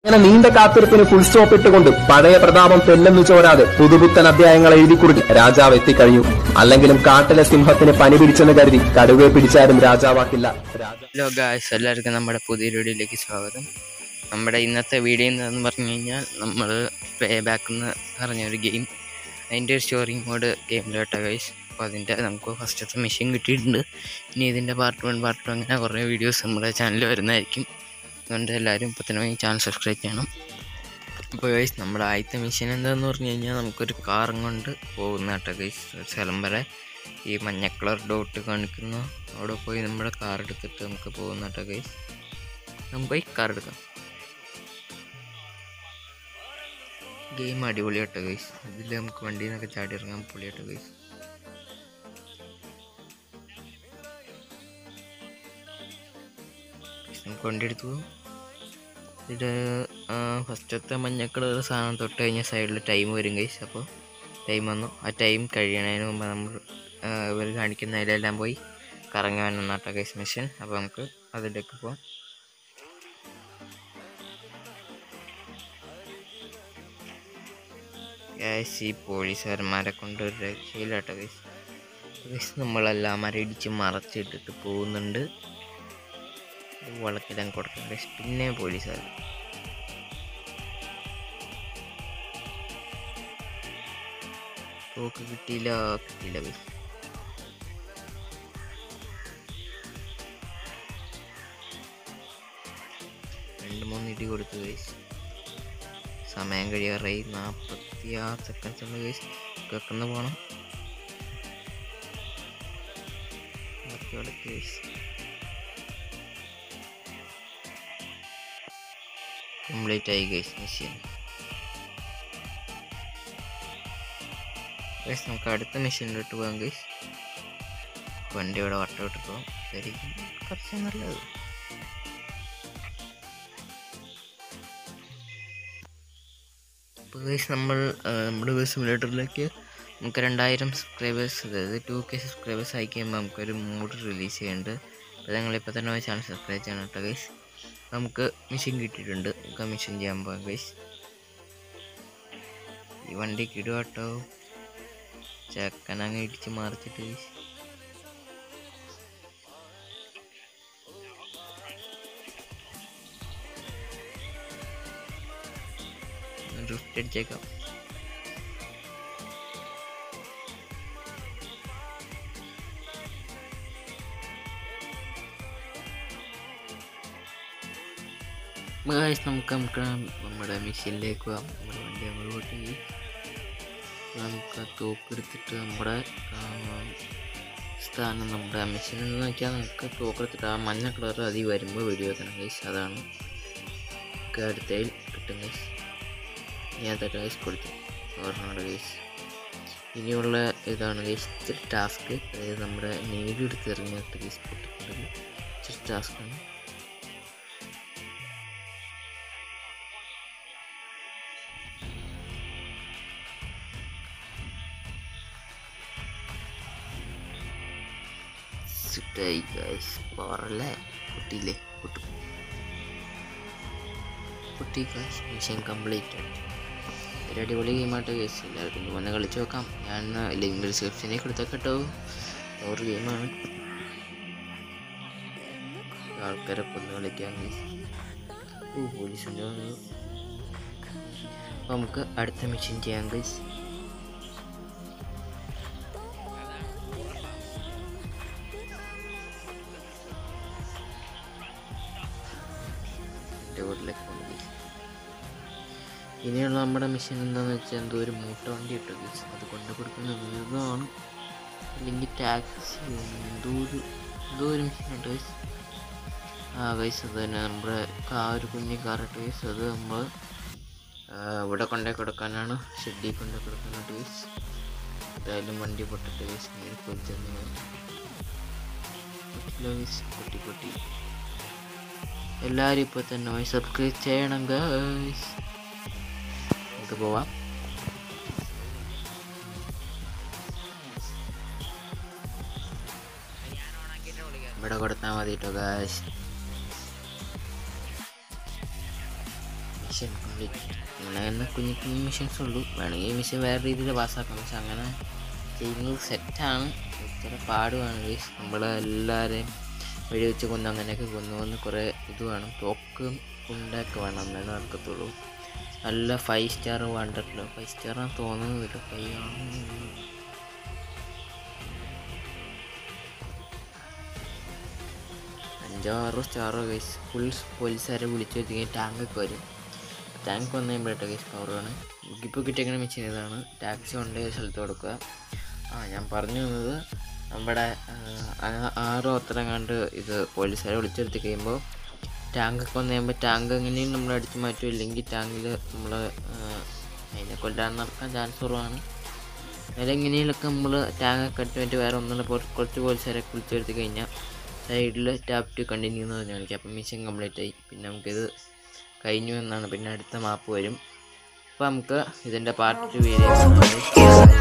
അങ്ങനെ നീണ്ട കാത്തിരിപ്പിന് ഫുൾ സ്റ്റോപ്പ് ഇട്ടുകൊണ്ട് പഴയ പ്രതാപം തെല്ലെന്നു ചോരാതെ പുതുപുത്തൻ അധ്യായങ്ങൾ എഴുതിക്കുറിച്ച് രാജാവ് എത്തിക്കഴിഞ്ഞു അല്ലെങ്കിലും കാട്ടിലെ സിംഹത്തിന് പനി പിടിച്ചെന്ന് കരുതി കടുവയെ പിടിച്ചാലും രാജാവാക്കില്ല രാജാ ഹലോ ഗായ്സ് എല്ലാവർക്കും നമ്മുടെ പുതിയ വീഡിയോയിലേക്ക് സ്വാഗതം നമ്മുടെ ഇന്നത്തെ വീഡിയോ എന്താണെന്ന് പറഞ്ഞു കഴിഞ്ഞാൽ നമ്മൾ പ്ലേ ബാക്ക് എന്ന് പറഞ്ഞൊരു ഗെയിം അതിൻ്റെ ഒരു സ്റ്റോറി മോഡ് ഗെയിമിലോട്ടാണ് ഗൈസ് അപ്പോൾ അതിൻ്റെ നമുക്ക് ഫസ്റ്റത്തെ മെഷീൻ കിട്ടിയിട്ടുണ്ട് ഇനി ഇതിൻ്റെ പാർട്ട് വൺ പാർട്ട് ടു അങ്ങനെ കുറേ വീഡിയോസ് നമ്മുടെ ചാനലിൽ വരുന്നതായിരിക്കും അതുകൊണ്ട് എല്ലാവരും ഇപ്പോൾ തന്നെ ഈ ചാനൽ സബ്സ്ക്രൈബ് ചെയ്യണം അപ്പോൾ ഗൈസ് നമ്മുടെ ആദ്യത്തെ മെഷീൻ എന്താണെന്ന് പറഞ്ഞു കഴിഞ്ഞാൽ നമുക്കൊരു കാറും കൊണ്ട് പോകുന്ന കേട്ടോ ഗൈസ് ഒരു സ്ഥലം വരെ ഈ മഞ്ഞ കളർ ഡോട്ട് കാണിക്കുന്ന അവിടെ പോയി നമ്മുടെ കാർ എടുത്തിട്ട് നമുക്ക് പോകുന്ന കേട്ടോ ഗൈസ് നമുക്ക് പോയി കാർ എടുക്കാം ഗെയിം അടിപൊളിയാട്ടോ ഗൈസ് ഇതിൽ നമുക്ക് വണ്ടിയിൽ നിന്നൊക്കെ ചാടി ഇറങ്ങാൻ പൊളിയാട്ടോ ഗൈസ് നമുക്ക് വണ്ടി എടുത്തു പോകും ഇത് ഫസ്റ്റത്തെ മഞ്ഞ കളർ സാധനം തൊട്ട് കഴിഞ്ഞാൽ സൈഡിൽ ടൈം വരും ഗൈസ് അപ്പോൾ ടൈം വന്നു ആ ടൈം കഴിയണതിന് മുമ്പ് നമ്മൾ ഇവർ കാണിക്കുന്ന അതിലെല്ലാം പോയി കറങ്ങാൻ നന്നാട്ട ഗൈസ് മെഷീൻ അപ്പോൾ നമുക്ക് അതിലേക്ക് പോവാം ഗൈസ് ഈ പോലീസുകാരന്മാരെ കൊണ്ട് ഒരു രക്ഷയില്ലാട്ടോ ഗൈസ് ഗൈസ് നമ്മളെല്ലാം മരടിച്ച് മറച്ചിട്ടിട്ട് പോകുന്നുണ്ട് വളത്തിടാൻ കൊടുക്കും ഗൈസ് പിന്നെ പോലീസുകാർ തോക്ക് കിട്ടിയില്ല കിട്ടിയില്ല ഗൈസ് രണ്ട് മൂന്ന് ഇടി കൊടുത്തു ഗൈസ് സമയം കഴിയാറായി നാൽപ്പത്തി ആറ് സെക്കൻഡ്സ് ഉണ്ട് ഗൈസ് കേൾക്കുന്ന പോകണം ഗൈസ് കംപ്ലീറ്റ് ആയി ഗൈസ് മെഷീൻ ഗൈസ് നമുക്ക് അടുത്ത മെഷീനിലോട്ട് പോകാം ഗൈസ് വണ്ടി ഇവിടെ വട്ടോട്ട് പോകാം ശരിക്കും കുറച്ച് നല്ലത് അപ്പോൾ ഗൈസ് നമ്മൾ ആ, നമ്മുടെ ബസ് സിമുലേറ്ററിലേക്ക് നമുക്ക് രണ്ടായിരം സബ്സ്ക്രൈബേഴ്സ് അതായത് ടു കെ സബ്സ്ക്രൈബേഴ്സ് ആയി കഴിയുമ്പോൾ നമുക്കൊരു മൂഡ് റിലീസ് ചെയ്യുന്നുണ്ട് അപ്പോൾ ഞങ്ങളിപ്പോൾ തന്നെ പോയി ചാനൽ സബ്സ്ക്രൈബ് ചെയ്യണം കേട്ടോ ഗൈസ് നമുക്ക് മെഷീൻ കിട്ടിയിട്ടുണ്ട് നമുക്ക് ആ മെഷീൻ ചെയ്യാൻ പോകാം ഗൈസ് ഈ വണ്ടി കിടുക കേട്ടോ ചെക്കനങ്ങ് ഇടിച്ച് മറിച്ചിട്ട് ഗൈസ് ഡ്രിഫ്റ്റ് അടിച്ചേക്കാം ഗായ്സ് നമുക്ക് നമുക്ക് നമ്മുടെ മെഷീനിലേക്ക് പോകാം നമ്മുടെ വണ്ടി അങ്ങോട്ട് പോയി നമുക്ക് ആ തോക്കെടുത്തിട്ട് നമ്മുടെ ആ, സ്ഥാനം നമ്മുടെ മെഷീൻ എന്ന് വെച്ചാൽ നമുക്ക് തോക്കെടുത്തിട്ട് ആ മഞ്ഞ കളർ അതി വരുമ്പോൾ വെടി വെക്കണം ഗൈസ് അതാണ് നമുക്ക് അടുത്തതിൽ കിട്ടും ഗൈസ് ഞാൻ തരാം ഗൈസ് കൊടുത്തു ഓർമ്മയുടെ ഗൈസ് ഇനിയുള്ള ഇതാണ് ഗൈസ് ഇച്ചിരി ടാസ്ക് അതായത് നമ്മുടെ നീടി എടുത്ത് എറിഞ്ഞിട്ട് ഗൈസ് പൊട്ടിക്കുന്നത് ഇച്ചിരി ടാസ്ക്കാണ് സിറ്റായി ഗൈസ് പവറല്ലേ പൊട്ടിയില്ലേ പൊട്ടും പൊട്ടി ഗൈസ് മിഷൻ കംപ്ലീറ്റ് ഒരു അടിപൊളി ഗെയിമായിട്ട് ഗൈസ് എല്ലാവർക്കും ഇത് വന്ന് കളിച്ച് നോക്കാം ഞാൻ ലിങ്ക് ഡിസ്ക്രിപ്ഷനിൽ കൊടുത്തേക്ക് കേട്ടോ ഒരു ഗെയിമാണ് ആൾക്കാരെ കൊന്ന് കളിക്കാൻ ഗൈസ് ഓ പോലീസിൻ്റെ വന്നു അപ്പോൾ നമുക്ക് അടുത്ത മിഷൻ ചെയ്യാം ഗൈസ് എൻ്റെ വീട്ടിലേക്ക് പോകുന്നത് ഇനിയുള്ള നമ്മുടെ മിഷൻ എന്താണെന്ന് വെച്ചാൽ എന്തോ ഒരു മൂട്ട വണ്ടി ഇട്ടു ഗൈസ് അത് കൊണ്ട് കൊടുക്കുന്ന വേഗമാണ് അല്ലെങ്കിൽ ടാക്സി എന്തോ ഒരു എന്തോ ഒരു മിഷൻ ഉണ്ട് ഗൈസ് ആ ഗൈസ് അത് തന്നെ നമ്മുടെ ആ ഒരു കുഞ്ഞി കാർ ഇട്ട് ഗൈസ് അത് നമ്മൾ ഇവിടെ കൊണ്ടേ കൊടുക്കാനാണ് ഷെഡിൽ കൊണ്ടേ കൊടുക്കാനായിട്ട് ഗൈസ് എന്തായാലും വണ്ടി പൊട്ടിട്ട് ഗൈസ് നേരെ പൊളിച്ചെന്ന് പൊട്ടില്ല ഗൈസ് പൊട്ടി പൊട്ടി എല്ലാവരും ഇപ്പോൾ തന്നെ പോയി സബ്സ്ക്രൈബ് ചെയ്യണം ഗൈസ് നമുക്ക് പോവാം ഇവിടെ കൊടുത്താൽ മതി കേട്ടോ ഗൈസ് മിഷൻ കംപ്ലീറ്റ് അങ്ങനെ തന്നെ കുഞ്ഞു കുഞ്ഞു മിഷൻസ് ഉള്ളൂ വേണമെങ്കിൽ മിഷൻ വേറെ രീതിയിൽ പാസ്സാക്കാം പക്ഷെ അങ്ങനെ ചെയ്യുന്നത് സെറ്റാണ് ഇത്ര പാടുമാണ് ഗൈസ് നമ്മളെല്ലാവരെയും വെടിവെച്ച് കൊന്ന് അങ്ങനെയൊക്കെ കൊന്നു കൊന്ന് കുറേ ഇത് വേണം തോക്കും ഉണ്ടാക്കി വേണം എന്നാലേ നടക്കത്തുള്ളൂ നല്ല ഫൈവ് സ്റ്റാർ വേണ്ടല്ലോ ഫൈവ് സ്റ്റാറാണ് തോന്നുന്നത് ഫൈവ് ആണ് അഞ്ചോ ആറോ സ്റ്റാറോ ഗൈസ് ഫുൾ പോലീസുകാരെ വിളിച്ചു വെച്ചിങ്ങനെ ടാങ്കൊക്കെ വരും ടാങ്ക് വന്നു കഴിയുമ്പോഴത്തെ ഗൈസ് പവറാണ് ഇപ്പോൾ കിട്ടിയേക്കുന്ന മെഷീൻ ഇതാണ് ടാക്സി കൊണ്ട് സ്ഥലത്ത് കൊടുക്കുക ആ ഞാൻ പറഞ്ഞു വന്നത് നമ്മുടെ ആ, ആ- ആറോ അത്ര കണ്ട് ഇത് പോലീസുകാരെ വിളിച്ചെടുത്ത് കഴിയുമ്പോൾ ടാങ്കൊക്കെ വന്നു കഴിയുമ്പോൾ ടാങ്ക് എങ്ങനെയും നമ്മൾ അടിച്ച് മാറ്റും ഇല്ലെങ്കിൽ ടാങ്കിൽ നമ്മൾ അതിനെ കൊല്ലാൻ നടക്കാൻ ചാൻസ് കുറവാണ് അതിൽ എങ്ങനെയൊക്കെ നമ്മൾ ടാങ്കൊക്കെ അടിച്ച് മറ്റു വേറെ ഒന്നുള്ള കുറച്ച് പോലീസുകാരെ വിളിച്ചെടുത്ത് കഴിഞ്ഞാൽ സൈഡിൽ ടാപ്പ് ടു കണ്ടിന്യൂ എന്ന് പറഞ്ഞ് കാണിക്കും അപ്പം മിഷൻ കംപ്ലീറ്റ് ആയി പിന്നെ നമുക്കിത് കഴിഞ്ഞു എന്നാണ് പിന്നെ അടുത്ത മാപ്പ് വരും അപ്പോൾ നമുക്ക് ഇതിൻ്റെ പാർട്ട് വീഡിയോ